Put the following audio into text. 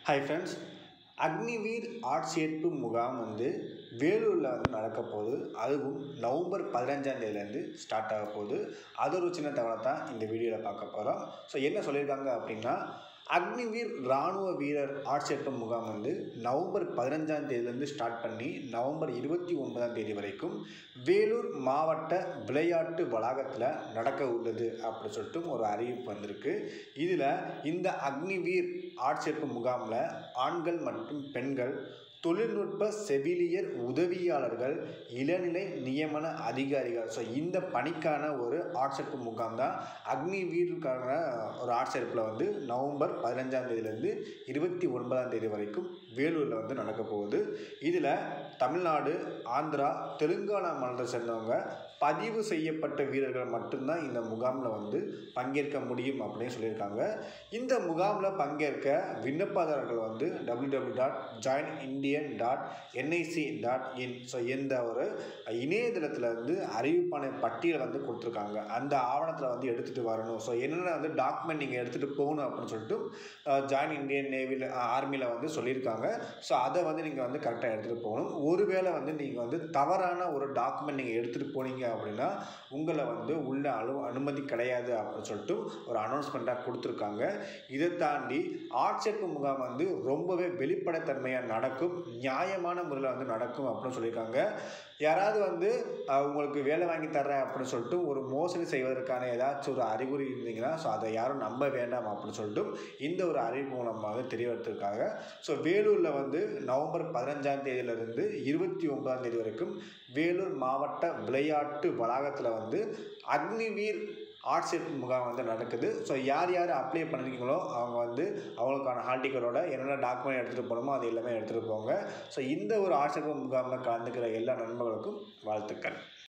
hi friends Agniveer ஆட்சேர்ப்பு முகாம் வந்து வேலூரில் வந்து நடக்க போகுது அதுவும் நவம்பர் பதினஞ்சாம் தேதியிலேருந்து ஸ்டார்ட் ஆக போகுது அது ஒரு சின்ன தகவலை தான் இந்த வீடியோவில் பார்க்க போகிறோம் ஸோ என்ன சொல்லியிருக்காங்க அப்படின்னா அக்னிவீர் இராணுவ வீரர் ஆட்சேர்ப்பு முகாம் வந்து நவம்பர் பதினஞ்சாம் தேதியிலேருந்து ஸ்டார்ட் பண்ணி நவம்பர் இருபத்தி ஒன்பதாம் தேதி வரைக்கும் வேலூர் மாவட்ட விளையாட்டு வளாகத்தில் நடக்க உள்ளது அப்படின்னு சொல்லிட்டு ஒரு அறிவிப்பு வந்திருக்கு இதில் இந்த அக்னிவீர் ஆட்சேர்ப்பு முகாமில் ஆண்கள் மற்றும் பெண்கள் தொழில்நுட்ப செவிலியர் உதவியாளர்கள் இளநிலை நியமன அதிகாரிகள் ஸோ இந்த பணிக்கான ஒரு ஆட்சேர்ப்பு முகாம் தான் அக்னி வீருக்கான ஒரு ஆட்சேர்ப்பில் வந்து நவம்பர் பதினஞ்சாம் தேதியிலேருந்து இருபத்தி ஒன்பதாம் தேதி வரைக்கும் வேலூரில் வந்து நடக்க போகுது இதில் தமிழ்நாடு ஆந்திரா தெலுங்கானா மாநிலத்தை சேர்ந்தவங்க பதிவு செய்யப்பட்ட வீரர்கள் மட்டும்தான் இந்த முகாமில் வந்து பங்கேற்க முடியும் அப்படின்னு சொல்லியிருக்காங்க இந்த முகாமில் பங்கேற்க விண்ணப்பதாரர்கள் வந்து W W dot join Indian dot NIC dot in so இந்த ஒரு இணையதளத்தில் வந்து அறிவிப்பான பட்டியல் வந்து கொடுத்துருக்காங்க அந்த ஆவணத்தில் வந்து எடுத்துகிட்டு வரணும் ஸோ என்னென்ன வந்து டாக்குமெண்ட் நீங்கள் எடுத்துகிட்டு போகணும் அப்படின்னு சொல்லிட்டு ஜாயின் இந்தியன் நேவியில் ஆர்மியில் வந்து சொல்லியிருக்காங்க ஸோ அதை வந்து நீங்கள் வந்து கரெக்டாக எடுத்துகிட்டு போகணும் ஒருவேளை வந்து நீங்கள் வந்து தவறான ஒரு டாக்குமெண்ட் நீங்கள் எடுத்துகிட்டு போனீங்க அப்படின்னா உங்களை வந்து உள்ள அனு அனுமதி கிடையாது அப்படின்னு சொல்லிட்டு ஒரு அனௌன்ஸ்மெண்ட்டாக கொடுத்துருக்காங்க இதை தாண்டி ஆட்சேர்ப்பு முகாம் வந்து ரொம்பவே வெளிப்படைத்தன்மையாக நடக்கும் நியாயமான முறையில் வந்து நடக்கும் அப்படின்னு சொல்லியிருக்காங்க யாராவது வந்து அஹ், உங்களுக்கு வேலை வாங்கி தர்றேன் அப்படின்னு சொல்லிட்டு ஒரு மோசடி செய்வதற்கான ஏதாச்சும் ஒரு அறிகுறி இருந்தீங்கன்னா ஸோ அதை யாரும் நம்ப வேண்டாம் அப்படின்னு சொல்லிட்டு இந்த ஒரு அறிவிப்பு மூலமாக தெரியவதற்காக ஸோ வேலூரில் வந்து நவம்பர் பதினஞ்சாம் தேதியிலிருந்து இருபத்தி ஒன்பதாம் தேதி வரைக்கும் வேலூர் மாவட்ட விளையாட்டு வளாகத்தில் வந்து அக்னிவீர் ஆட்சேர்ப்பு முகாம் வந்து நடக்குது ஸோ யார் யார் அப்ளை பண்ணிருக்கீங்களோ அவங்க வந்து அவங்களுக்கான ஹால் டிக்கெட்டோட என்னென்ன டாக்குமெண்ட் எடுத்துகிட்டு போகணுமோ அது எல்லாமே எடுத்துகிட்டு போங்க ஸோ இந்த ஒரு ஆட்சேர்ப்பு முகாமில் கலந்துக்கிற எல்லா நண்பர்களுக்கும் வாழ்த்துக்கள்